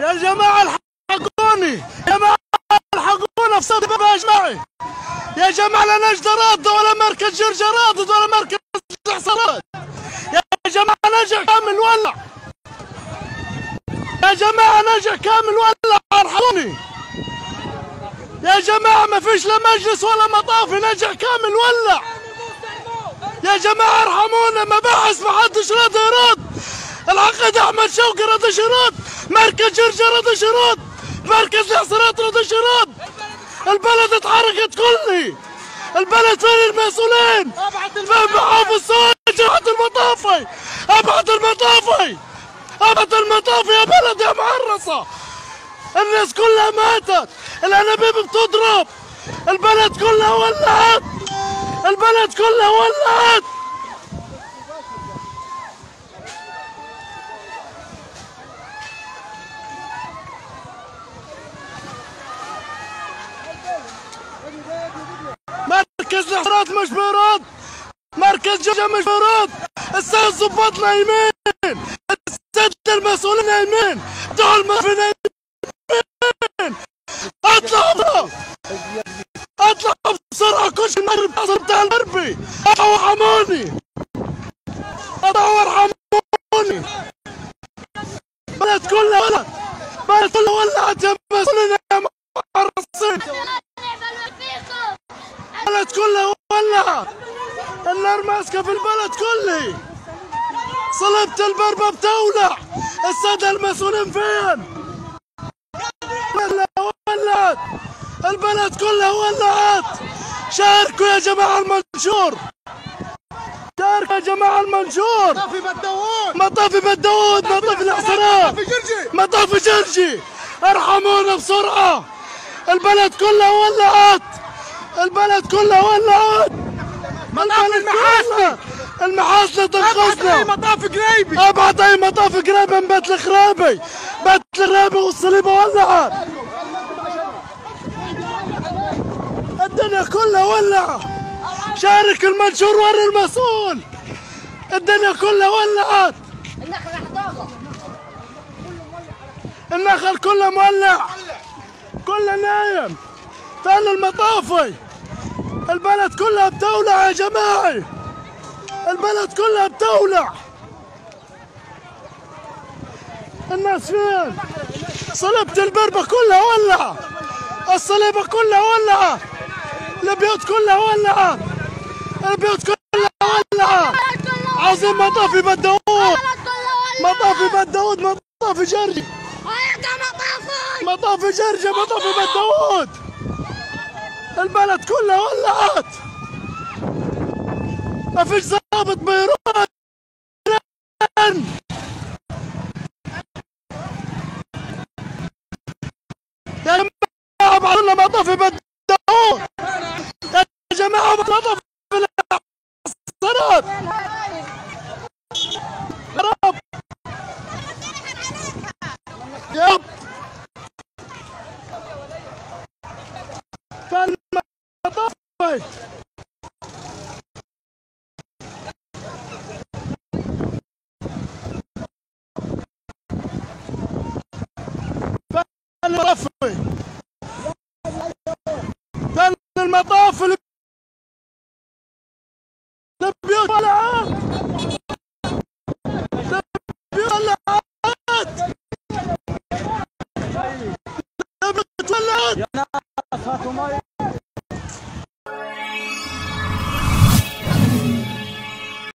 يا جماعة الحقوني يا جماعة الحقونا في صدر باش معي يا جماعة لا نجد راد ولا مركز جرجرات ولا مركز الحصارات يا جماعة نجع كامل ولع يا جماعة نجع كامل ولع ارحموني يا جماعة ما فيش لا مجلس ولا مطافي نجع كامل ولع يا جماعة ارحمونا مباحث ما حدش راضي يرد العقد احمد شوقي رضي شرود مركز جرجر رضي شرود مركز الحصارات رضي شرود البلد اتحركت كلي البلد فين المسؤولين فين محافظ سويج ابعد المطافي ابعد المطافي ابعد المطافي يا بلد يا معرصة الناس كلها ماتت الانابيب بتضرب البلد كلها ولعت البلد كلها ولعت مركز الحرات مش بيرد مركز جوجة مش بيرد السيد الضباط نايمين السيد المسؤولين نايمين دول المسؤولين نايمين اطلعوا بسرعة اطلعوا بسرعة كل شيء المغرب حصل بتاع المربي اطلعوا ارحموني اطلعوا ارحموني بلد كلها ولد بلد كلها ولعت يا مسؤولين يا معرصين البلد كلها ولعت النار ماسكة في البلد كله صلبت البربة بتولع السادة المسؤولين فين ولعت البلد كلها ولعت شاركوا يا جماعة المنشور شاركوا يا جماعة المنشور مطافي بدوون مطافي بدود مطافي الحصرات مطافي جرجي مطافي جرجي ارحمونا بسرعة البلد كلها ولعت البلد كلها ولعت مطافي المحاسن المحاسنة ابعد تنقذنا مطافي قريبي ابعد اي مطاف قريب من بيت الخرابي بيت الخرابي والصليبة ولعت الدنيا كلها ولعت شارك المنشور ورا المسؤول الدنيا كلها ولعت النخل راح ضاغط النخل كله مولع كله نايم فين المطافي البلد كلها بتولع يا جماعة البلد كلها بتولع الناس فين صلبت البربة كلها ولع الصليبة كلها ولع البيوت كلها ولع البيوت كلها ولع عايزين مطافي بدوود مطافي بدوود مطافي جرجي هيقطع مطافي مطافي جرجة مطافي بدوود البلد كلها ولعت ما فيش ضابط بيرن يا جماعة ابعثوا لنا مطافي بدوود يا جماعة مطافي الحصرات يا رب يا رب كان مطافي كان المطافي كان المطاف اللي البيوت ولعت البيوت ولعت البيوت ولعت